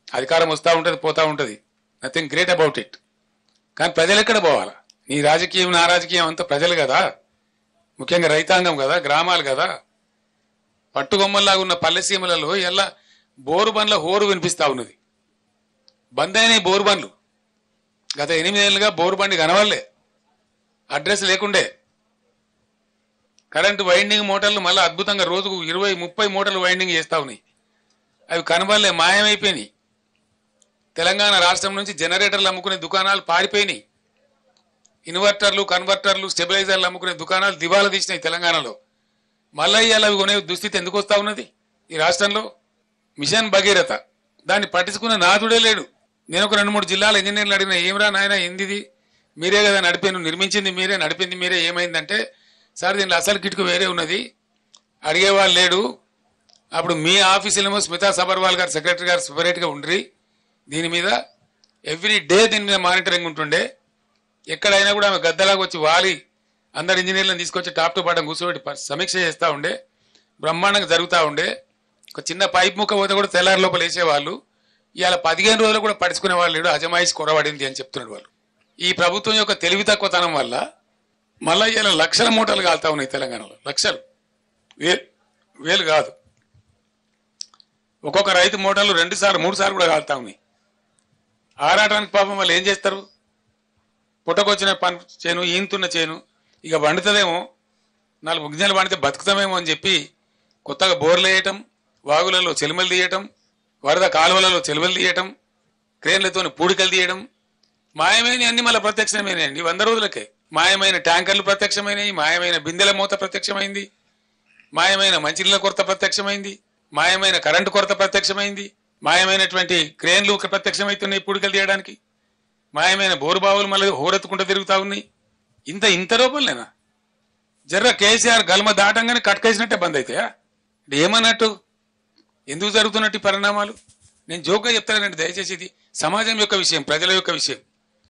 అధికారం వస్తూ ఉంటుంది పోతూ ఉంటుంది నథింగ్ గ్రేట్ అబౌట్ ఇట్ కానీ ప్రజలు ఎక్కడ పోవాలా నీ రాజకీయం నా రాజకీయం అంతా ప్రజలు కదా ముఖ్యంగా రైతాంగం కదా గ్రామాలు కదా పట్టుగొమ్మల్లాగా ఉన్న పల్లెసీమలలో ఎలా బోరు బండ్ల హోరు వినిపిస్తా ఉన్నది బంద్ అయినాయి బోరు బండ్లు గత ఎనిమిదేళ్లుగా బోరు బండి కనవాలే అడ్రస్ లేకుండే కరెంటు వైండింగ్ మోటార్లు మళ్ళీ అద్భుతంగా రోజుకు ఇరవై ముప్పై మోటార్లు వైండింగ్ చేస్తా ఉన్నాయి అవి కనబడలే మాయమైపోయినాయి తెలంగాణ రాష్ట్రం నుంచి జనరేటర్లు అమ్ముకునే దుకాణాలు పారిపోయినాయి ఇన్వర్టర్లు కన్వర్టర్లు స్టెబిలైజర్లు అమ్ముకునే దుకాణాలు దివాలా తీసినాయి తెలంగాణలో మళ్ళీ ఇవాళ అవి కొనే దుస్థితి ఎందుకు వస్తా ఉన్నది ఈ రాష్ట్రంలో మిషన్ భగీరథ దాన్ని పట్టించుకున్న నాథుడే లేడు నేను ఒక రెండు మూడు జిల్లాల ఇంజనీర్లు అడిగిన ఏమిరా నాయన ఏందిది మీరే కదా నడిపాను నిర్మించింది మీరే నడిపింది మీరే ఏమైందంటే సార్ దీంట్లో అసలు కిటుకు వేరే ఉన్నది అడిగేవాళ్ళు లేడు అప్పుడు మీ ఆఫీసులేమో స్మితా సబర్వాల్ గారు సెక్రటరీ గారు సెపరేట్గా ఉండ్రి దీని మీద ఎవ్రీ డే దీని మీద మానిటరింగ్ ఉంటుండే ఎక్కడైనా కూడా ఆమె గద్దలాగా వచ్చి వాలి అందరు ఇంజనీర్లను తీసుకొచ్చి టాప్ టు బాటం కూర్చోబెట్టి ప- సమీక్ష చేస్తూ ఉండే బ్రహ్మాండంగా జరుగుతూ ఉండే ఒక చిన్న పైప్ ముక్క పోతే కూడా తెల్లారి లోపల వేసేవాళ్ళు ఇవాళ పదిహేను రోజులు కూడా పడుచుకునే వాళ్ళు లేడు అజమాయిషి కొరబడింది అని చెప్తున్నాడు వాళ్ళు ఈ ప్రభుత్వం యొక్క తెలివి తక్కువతనం వల్ల మళ్ళీ ఇలా లక్షల మూటలు కాలుతా ఉన్నాయి తెలంగాణలో లక్షలు వేలు వేలు కాదు ఒక్కొక్క రైతు మూటలు రెండు సార్లు మూడు సార్లు కూడా కాలుతా ఉన్నాయి ఆరాటానికి పాపం వాళ్ళు ఏం చేస్తారు పుట్టకొచ్చిన పని చేను ఈంతున్న చేను ఇక వండుతుందేమో నాలుగు గిన్నెలు వండితే బతుకుతామేమో అని చెప్పి కొత్తగా బోర్లు వేయటం వాగులలో చెలుమలు తీయటం వరద కాలువలలో చెలుమలు తీయటం క్రేన్లతో పూడికలు తీయడం మాయమైన అన్ని మళ్ళీ ప్రత్యక్షమైనాయండి వంద రోజులకే మాయమైన ట్యాంకర్లు ప్రత్యక్షమైనవి మాయమైన బిందెల మూత ప్రత్యక్షమైంది మాయమైన మంచినీళ్ళ కొరత ప్రత్యక్షమైంది మాయమైన కరెంటు కొరత ప్రత్యక్షమైంది మాయమైనటువంటి క్రేన్లు ప్రత్యక్షమవుతున్నాయి పూడికలు తీయడానికి మాయమైన బోరుబావులు మళ్ళీ హోరెత్తుకుంటూ తిరుగుతా ఉన్నాయి ఇంత ఇంత రూపంలేనా జర్ర కేసీఆర్ గల్మ దాటంగానే కట్కేసినట్టే బంద్ అవుతాయా అంటే ఏమన్నట్టు ఎందుకు జరుగుతున్నట్టు ఈ పరిణామాలు నేను జోక్గా చెప్తానండి దయచేసి ఇది సమాజం యొక్క విషయం ప్రజల యొక్క విషయం